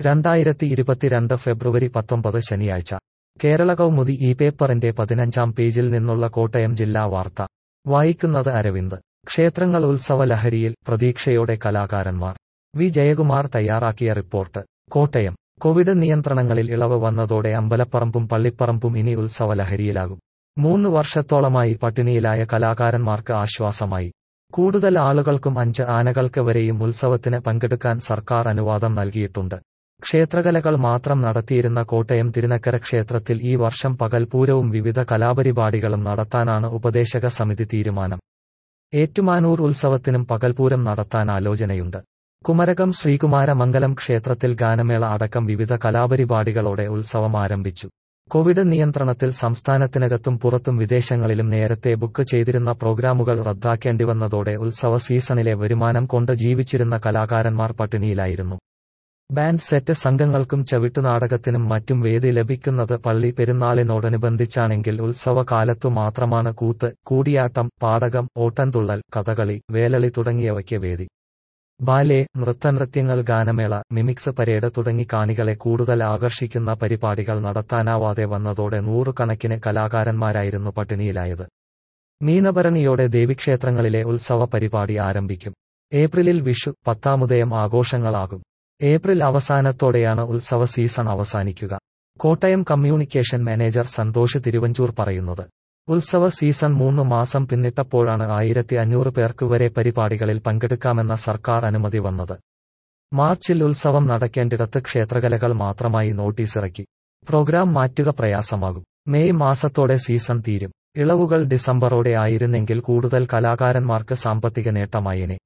രണ്ടായിരത്തി ഇരുപത്തിരണ്ട് ഫെബ്രുവരി പത്തൊമ്പത് ശനിയാഴ്ച കേരള കൗമുദി ഈ പേപ്പറിന്റെ പതിനഞ്ചാം പേജിൽ നിന്നുള്ള കോട്ടയം ജില്ലാ വാർത്ത വായിക്കുന്നത് അരവിന്ദ് ക്ഷേത്രങ്ങൾ ഉത്സവ ലഹരിയിൽ പ്രതീക്ഷയോടെ കലാകാരന്മാർ വി ജയകുമാർ തയ്യാറാക്കിയ റിപ്പോർട്ട് കോട്ടയം കോവിഡ് നിയന്ത്രണങ്ങളിൽ ഇളവ് വന്നതോടെ അമ്പലപ്പറമ്പും പള്ളിപ്പറമ്പും ഇനി ഉത്സവ ലഹരിയിലാകും മൂന്ന് വർഷത്തോളമായി പട്ടിണിയിലായ കലാകാരന്മാർക്ക് ആശ്വാസമായി കൂടുതൽ ആളുകൾക്കും അഞ്ച് ആനകൾക്ക് വരെയും ഉത്സവത്തിന് പങ്കെടുക്കാൻ സർക്കാർ അനുവാദം നൽകിയിട്ടുണ്ട് ക്ഷേത്രകലകൾ മാത്രം നടത്തിയിരുന്ന കോട്ടയം തിരുനക്കര ക്ഷേത്രത്തിൽ ഈ വർഷം പകൽപൂരവും വിവിധ കലാപരിപാടികളും നടത്താനാണ് ഉപദേശക സമിതി തീരുമാനം ഏറ്റുമാനൂർ ഉത്സവത്തിനും പകൽപൂരം നടത്താൻ ആലോചനയുണ്ട് കുമരകം ശ്രീകുമാരമംഗലം ക്ഷേത്രത്തിൽ ഗാനമേള അടക്കം വിവിധ കലാപരിപാടികളോടെ ഉത്സവം ആരംഭിച്ചു കോവിഡ് നിയന്ത്രണത്തിൽ സംസ്ഥാനത്തിനകത്തും പുറത്തും വിദേശങ്ങളിലും നേരത്തെ ബുക്ക് ചെയ്തിരുന്ന പ്രോഗ്രാമുകൾ റദ്ദാക്കേണ്ടിവന്നതോടെ ഉത്സവ സീസണിലെ വരുമാനം കൊണ്ട് ജീവിച്ചിരുന്ന കലാകാരന്മാർ പട്ടിണിയിലായിരുന്നു ബാൻഡ് സെറ്റ് സംഘങ്ങൾക്കും ചവിട്ടുനാടകത്തിനും മറ്റും വേദി ലഭിക്കുന്നത് പള്ളി പെരുന്നാളിനോടനുബന്ധിച്ചാണെങ്കിൽ ഉത്സവകാലത്തു മാത്രമാണ് കൂത്ത് കൂടിയാട്ടം പാടകം ഓട്ടൻതുള്ളൽ കഥകളി വേലളി തുടങ്ങിയവയ്ക്ക് വേദി ബാലെ നൃത്തനൃത്യങ്ങൾ ഗാനമേള മിമിക്സ് പരേഡ് തുടങ്ങി കാണികളെ കൂടുതൽ ആകർഷിക്കുന്ന പരിപാടികൾ നടത്താനാവാതെ വന്നതോടെ നൂറുകണക്കിന് കലാകാരന്മാരായിരുന്നു പട്ടിണിയിലായത് മീനഭരണിയോടെ ദേവീക്ഷേത്രങ്ങളിലെ ഉത്സവ പരിപാടി ആരംഭിക്കും ഏപ്രിലിൽ വിഷു പത്താമുദയം ആഘോഷങ്ങളാകും ഏപ്രിൽ അവസാനത്തോടെയാണ് ഉത്സവ സീസൺ അവസാനിക്കുക കോട്ടയം കമ്മ്യൂണിക്കേഷൻ മാനേജർ സന്തോഷ് തിരുവഞ്ചൂർ പറയുന്നത് ഉത്സവ സീസൺ മൂന്ന് മാസം പിന്നിട്ടപ്പോഴാണ് ആയിരത്തി അഞ്ഞൂറ് പേർക്ക് വരെ പരിപാടികളിൽ പങ്കെടുക്കാമെന്ന സർക്കാർ അനുമതി വന്നത് മാർച്ചിൽ ഉത്സവം നടക്കേണ്ടിടത്ത് ക്ഷേത്രകലകൾ മാത്രമായി നോട്ടീസിറക്കി പ്രോഗ്രാം മാറ്റുക പ്രയാസമാകും മെയ് മാസത്തോടെ സീസൺ തീരും ഇളവുകൾ ഡിസംബറോടെ ആയിരുന്നെങ്കിൽ കൂടുതൽ കലാകാരന്മാർക്ക് സാമ്പത്തിക നേട്ടമായേനെ